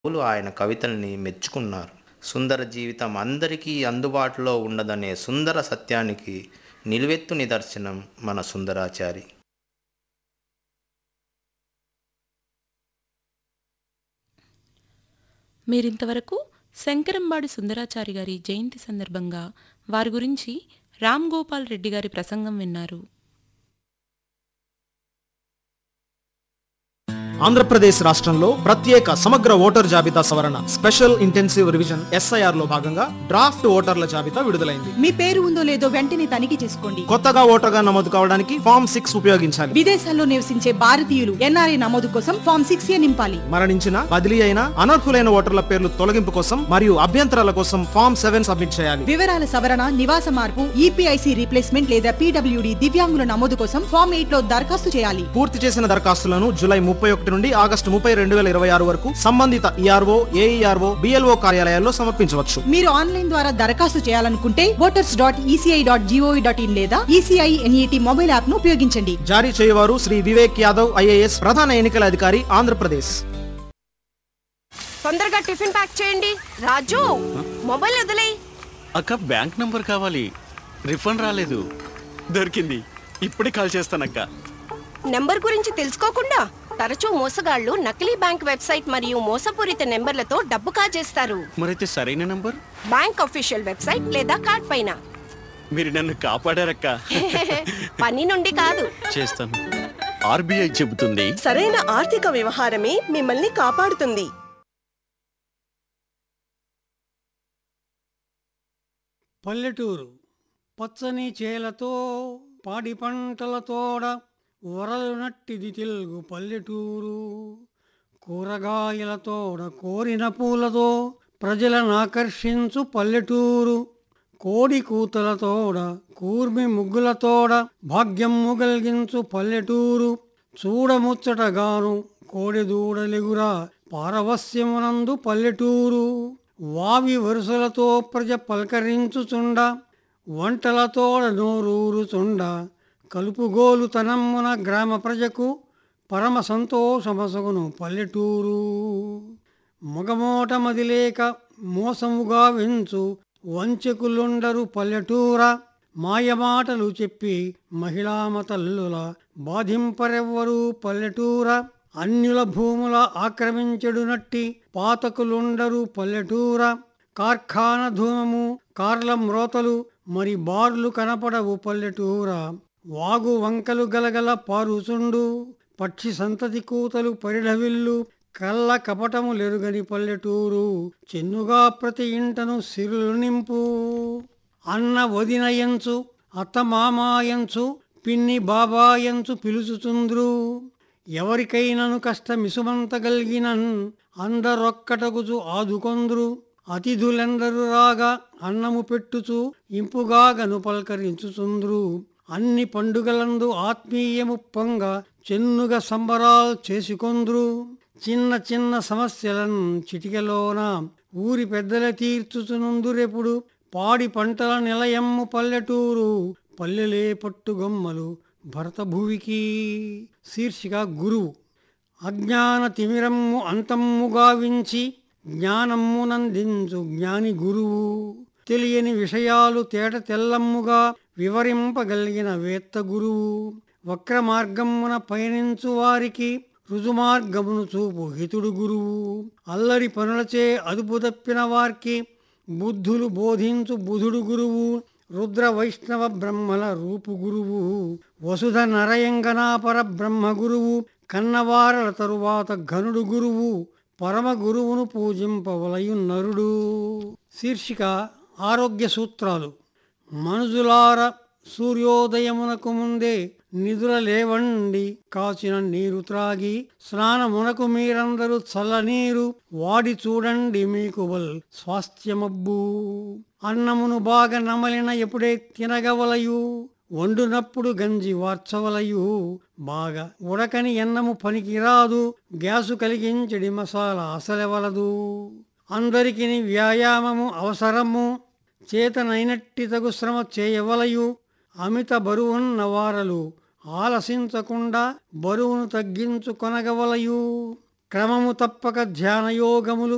కవులు ఆయన కవితల్ని మెచ్చుకున్నారు సుందర జీవితం అందరికీ అందుబాటులో ఉండదనే సుందర సత్యానికి నిలువెత్తు నిదర్శనం మన సుందరాచారి మీరింతవరకు శంకరంబాడి సుందరాచారి గారి జయంతి సందర్భంగా వారి గురించి రామ్ గోపాల్ రెడ్డి గారి ప్రసంగం విన్నారు ఆంధ్రప్రదేశ్ రాష్ట్రంలో ప్రత్యేక సమగ్ర ఓటర్ జాబితా సవరణ స్పెషల్ ఇంటెన్సివ్ రివిజన్ ఎస్ఐఆర్ లో భాగంగా డ్రాఫ్ట్ ఓటర్ల జాబితా విడుదలైంది మీ పేరు ఉందో లేదో వెంటనే తనిఖీ చేసుకోండి కొత్తగా ఓటర్గా నమోదు కావడానికి ఫామ్ సిక్స్ ఉపయోగించాలి విదేశాల్లో నివసించే భారతీయులు ఎన్ఆర్ఐ నమోదు కోసం ఫామ్ సిక్స్ ఏ నింపాలి మరణించిన బదిలీ అయిన అనర్హులైన ఓటర్ల పేర్లు తొలగింపు కోసం మరియు అభ్యంతరాల కోసం ఫామ్ సెవెన్ సబ్మిట్ చేయాలి వివరాల సవరణ నివాస మార్పు ఈపీఐసి రీప్లేస్మెంట్ లేదా పీడబ్ల్యూడి దివ్యాంగుల నమోదు కోసం ఫామ్ ఎయిట్ లో దరఖాస్తు చేయాలి పూర్తి చేసిన దరఖాస్తులను జూలై ముప్పై ఒకటి నుండి ఆగస్టు ముప్పై రెండు వేల ఇరవై ఆరు వరకు సంబంధిత ఈఆర్ఓ ఏఈఆర్ఓ బిఎల్ఓ కార్యాలయాల్లో సమర్పించవచ్చు మీరు ఆన్లైన్ ద్వారా దరఖాస్తు చేయాలనుకుంటే voters dot ECI dot GOV dot in లేదా ఈసీఐ ఎన్ఈటి మొబైల్ యాప్ ను ఉపయోగించండి జారీ చేయవారు శ్రీ వివేక్ యాదవ్ ఐఏఎస్ ప్రధాన ఎన్నికల అధికారి ఆంధ్రప్రదేశ్ తొందరగా టిఫిన్ ప్యాక్ చేయండి రాజు మొబైల్ వదిలేయ్ అక్క బ్యాంక్ నంబర్ కావాలి రిఫండ్ రాలేదు దొరికింది ఇప్పుడే కాల్ చేస్తానక్క నెంబర్ గురించి తెలుసుకోకుండా తరచూ మోసగాళ్లు నకిలీ బ్యాంక్ వెబ్సైట్ మరియు మోసపూరిత నెంబర్లతో డబ్బు కాజేస్తారు మరైతే సరైన నంబర్ బ్యాంక్ అఫీషియల్ వెబ్సైట్ లేదా కార్డ్ పైన మీరు నన్ను కాపాడారక్క పని నుండి కాదు చేస్తాను ఆర్బీఐ చెబుతుంది సరైన ఆర్థిక వ్యవహారమే మిమ్మల్ని కాపాడుతుంది పల్లెటూరు పచ్చని చేలతో పాడి పంటలతోడ వరలు నట్టిది తెలుగు పల్లెటూరు కూరగాయలతోడ కోరిన పూలతో ప్రజలను ఆకర్షించు పల్లెటూరు కోడి కూతలతోడ కూర్మి ముగ్గులతోడ భాగ్యం ముగల్గించు పల్లెటూరు చూడముచ్చటగాను కోడి దూడలెగురా పారవస్యమునందు పల్లెటూరు వావి వరుసలతో ప్రజ పలకరించుచుండ వంటలతోడ నోరూరుచుండ కలుపుగోలుతనమ్మున గ్రామ ప్రజకు పరమ సంతోషమసగును పల్లెటూరు మొగమోట మదిలేక మోసముగా వెంచు వంచకులుండరు పల్లెటూర మాయమాటలు చెప్పి మహిళామ తల్లుల బాధింపరెవ్వరు పల్లెటూర అన్యుల భూముల ఆక్రమించెడునట్టి పాతకులుండరు పల్లెటూర కార్ఖాన ధూమము కార్ల మ్రోతలు మరి బార్లు కనపడవు పల్లెటూర వాగు వంకలు గలగల పారుచుండు పక్షి సంతతి కూతలు పరిఢవిల్లు కళ్ళ కపటము లెరుగని పల్లెటూరు చెన్నుగా ప్రతి ఇంటను సిరులు నింపు అన్న వదినయంచు అత్త మామాయంచు పిన్ని బాబాయంచు పిలుచుచుంద్రు ఎవరికైనను కష్టమిసుమంతగలిగినన్ అందరొక్కటగుచు ఆదుకొంద్రు అతిథులెందరు రాగా అన్నము పెట్టుచు ఇంపుగాగను పల్కరించుచుంద్రు అన్ని పండుగలందు ఆత్మీయము పొంగ చెన్నుగా సంబరాలు చేసుకొంద్రు చిన్న చిన్న సమస్యలను చిటికెలోన ఊరి పెద్దల తీర్చుచునుందురెప్పుడు పాడి పంటల నిలయమ్ము పల్లెటూరు పల్లెలే పట్టుగొమ్మలు భరత భువికి శీర్షిక గురువు అజ్ఞాన తిమిరమ్ము అంతమ్ము గావించి జ్ఞానమ్మునందించు జ్ఞాని గురువు తెలియని విషయాలు తేట తెల్లమ్ముగా వివరింపగలిగిన వేత్త గురువు వక్ర మార్గమున పయనించు వారికి రుజుమార్గమును చూపు హితుడు గురువు అల్లరి పనులచే అదుపు తప్పిన వారికి బుద్ధులు బోధించు బుధుడు గురువు రుద్ర వైష్ణవ బ్రహ్మల రూపు గురువు వసుధ నరయంగనాపర బ్రహ్మ గురువు కన్నవారల తరువాత ఘనుడు గురువు పరమ గురువును పూజింపవలయు నరుడు శీర్షిక ఆరోగ్య సూత్రాలు మనుజులార సూర్యోదయమునకు ముందే నిదుర లేవండి కాచిన నీరు త్రాగి స్నానమునకు మీరందరూ చల్లనీరు వాడి చూడండి మీకు వల్ స్వాస్థ్యమబ్బు అన్నమును బాగా నమలిన ఎప్పుడే తినగవలయు వండునప్పుడు గంజి వార్చవలయు బాగా ఉడకని ఎన్నము పనికిరాదు గ్యాసు కలిగించడి మసాలా అసలెవలదు అందరికి వ్యాయామము అవసరము చేతనైనట్టి తగు శ్రమ చేయవలయు అమిత బరువున్న వారలు ఆలసించకుండా బరువును తగ్గించుకొనగవలయు క్రమము తప్పక ధ్యానయోగములు